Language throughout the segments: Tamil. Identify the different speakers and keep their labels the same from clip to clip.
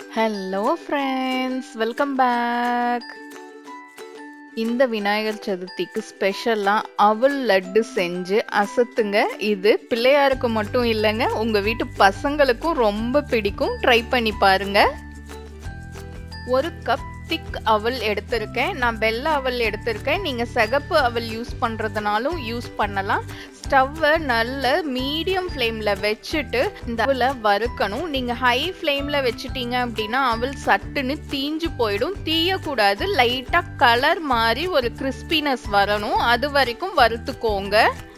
Speaker 1: ஹலோ ஃப்ரெண்ட்ஸ் வெல்கம் பேக் இந்த விநாயகர் சதுர்த்திக்கு ஸ்பெஷலாக அவல் லட்டு செஞ்சு அசத்துங்க இது பிள்ளையாருக்கு மட்டும் இல்லைங்க உங்கள் வீட்டு பசங்களுக்கும் ரொம்ப பிடிக்கும் ட்ரை பண்ணி பாருங்க ஒரு கப் திக் அவல் எடுத்திருக்கேன் நான் வெள்ளை அவல் எடுத்திருக்கேன் நீங்கள் சிகப்பு அவல் யூஸ் பண்ணுறதுனாலும் யூஸ் பண்ணலாம் ஸ்டவ்வை நல்ல மீடியம் ஃப்ளேமில் வச்சுட்டு இந்த அவலை வறுக்கணும் நீங்கள் ஹை ஃப்ளேமில் வச்சுட்டீங்க அப்படின்னா அவல் சட்டுன்னு தீஞ்சு போயிடும் தீயக்கூடாது லைட்டாக கலர் மாதிரி ஒரு கிறிஸ்பினஸ் வரணும் அது வரைக்கும் வறுத்துக்கோங்க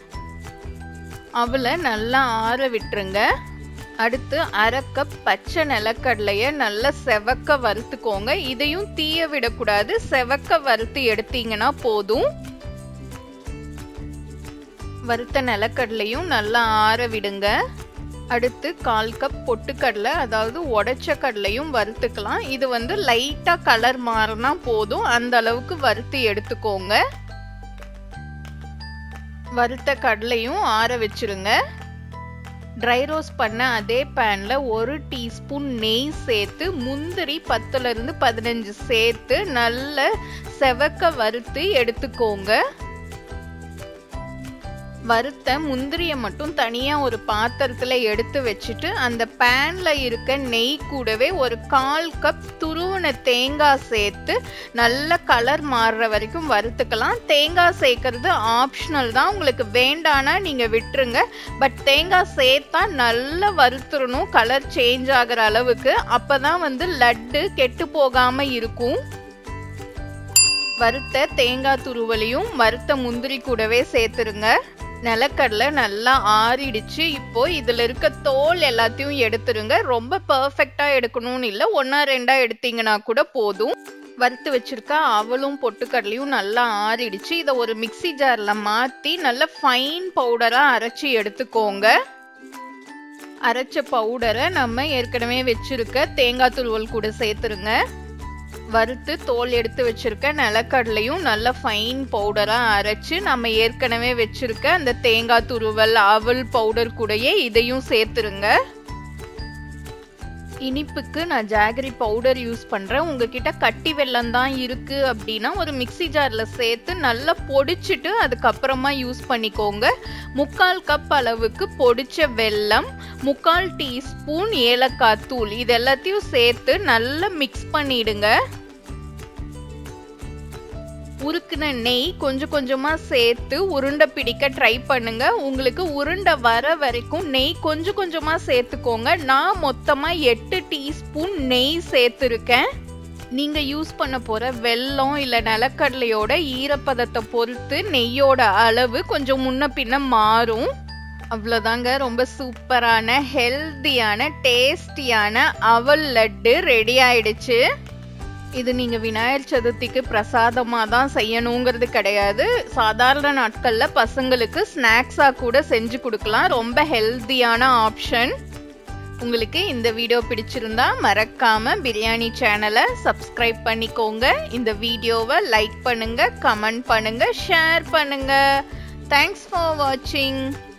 Speaker 1: அவலை நல்லா ஆற விட்டுருங்க அடுத்து அரை கப் பச்சை நிலக்கடலைய நல்லா செவக்க வறுத்துக்கோங்க இதையும் தீய விடக்கூடாது செவக்க வறுத்து எடுத்தீங்கன்னா போதும் வறுத்த நிலக்கடலையும் நல்லா ஆற விடுங்க அடுத்து கால் கப் பொட்டுக்கடலை அதாவது உடைச்ச கடலையும் வறுத்துக்கலாம் இது வந்து லைட்டா கலர் மாறினா போதும் அந்த அளவுக்கு வறுத்து எடுத்துக்கோங்க வறுத்த கடலையும் ஆற வச்சிருங்க ட்ரை ரோஸ்ட் பண்ண அதே பேனில் ஒரு டீஸ்பூன் நெய் சேர்த்து முந்திரி பத்துலேருந்து பதினஞ்சு சேர்த்து நல்ல செவக்க வறுத்து எடுத்துக்கோங்க வறுத்த முந்திரியை மட்டும் தனியாக ஒரு பாத்திரத்தில் எடுத்து வச்சுட்டு அந்த பேனில் இருக்க நெய் கூடவே ஒரு கால் கப் துருவன தேங்காய் சேர்த்து நல்ல கலர் மாறுற வரைக்கும் வறுத்துக்கலாம் தேங்காய் சேர்க்கறது ஆப்ஷனல் தான் உங்களுக்கு வேண்டானா நீங்கள் விட்டுருங்க பட் தேங்காய் சேர்த்தா நல்லா வறுத்துடணும் கலர் சேஞ்ச் ஆகிற அளவுக்கு அப்போ தான் வந்து லட்டு கெட்டு போகாமல் இருக்கும் வறுத்த தேங்காய் துருவலையும் வறுத்த முந்திரி கூடவே சேர்த்துருங்க நிலக்கடலை நல்லா ஆறிடுச்சு இப்போ இதில் இருக்க தோல் எல்லாத்தையும் எடுத்துருங்க ரொம்ப பர்ஃபெக்டாக எடுக்கணும்னு இல்லை ஒன்றா ரெண்டாக எடுத்தீங்கன்னா கூட போதும் வறுத்து வச்சிருக்க அவளும் பொட்டுக்கடலையும் நல்லா ஆறிடுச்சு இதை ஒரு மிக்சி ஜாரில் மாற்றி நல்லா ஃபைன் பவுடராக அரைச்சி எடுத்துக்கோங்க அரைச்ச பவுடரை நம்ம ஏற்கனவே வச்சிருக்க தேங்காய் துருவல் கூட சேர்த்துருங்க வறுத்து தோல் எடுத்து வச்சிருக்க நிலக்கடலையும் நல்ல ஃபைன் பவுடராக அரைச்சு நம்ம ஏற்கனவே வச்சிருக்க அந்த தேங்காய் துருவல் அவல் பவுடர் கூடயே இதையும் சேர்த்துருங்க இனிப்புக்கு நான் ஜாகரி பவுடர் யூஸ் பண்ணுறேன் உங்ககிட்ட கட்டி வெல்லம் தான் இருக்குது அப்படின்னா ஒரு மிக்சி ஜாரில் சேர்த்து நல்லா பொடிச்சிட்டு அதுக்கப்புறமா யூஸ் பண்ணிக்கோங்க முக்கால் கப் அளவுக்கு பொடிச்ச வெல்லம் முக்கால் டீஸ்பூன் ஏலக்காய் தூள் இது எல்லாத்தையும் சேர்த்து நல்லா மிக்ஸ் பண்ணிடுங்க உருக்குன நெய் கொஞ்சம் கொஞ்சமாக சேர்த்து உருண்டை பிடிக்க ட்ரை பண்ணுங்க உங்களுக்கு உருண்டை வர வரைக்கும் நெய் கொஞ்சம் கொஞ்சமாக சேர்த்துக்கோங்க நான் மொத்தமாக எட்டு டீஸ்பூன் நெய் சேர்த்துருக்கேன் நீங்கள் யூஸ் பண்ண போகிற வெல்லம் இல்லை நிலக்கடலையோட ஈரப்பதத்தை பொறுத்து நெய்யோட அளவு கொஞ்சம் முன்ன பின்ன மாறும் அவ்வளோதாங்க ரொம்ப சூப்பரான ஹெல்த்தியான டேஸ்டியான அவல் லட்டு ரெடி ஆயிடுச்சு இது நீங்கள் விநாயகர் சதுர்த்திக்கு பிரசாதமாக தான் செய்யணுங்கிறது கிடையாது சாதாரண நாட்களில் பசங்களுக்கு ஸ்நாக்ஸாக கூட செஞ்சு கொடுக்கலாம் ரொம்ப ஹெல்த்தியான ஆப்ஷன் உங்களுக்கு இந்த வீடியோ பிடிச்சிருந்தா மறக்காம பிரியாணி சேனலை சப்ஸ்கிரைப் பண்ணிக்கோங்க இந்த வீடியோவை லைக் பண்ணுங்க கமெண்ட் பண்ணுங்க ஷேர் பண்ணுங்க தேங்க்ஸ் ஃபார் வாட்சிங்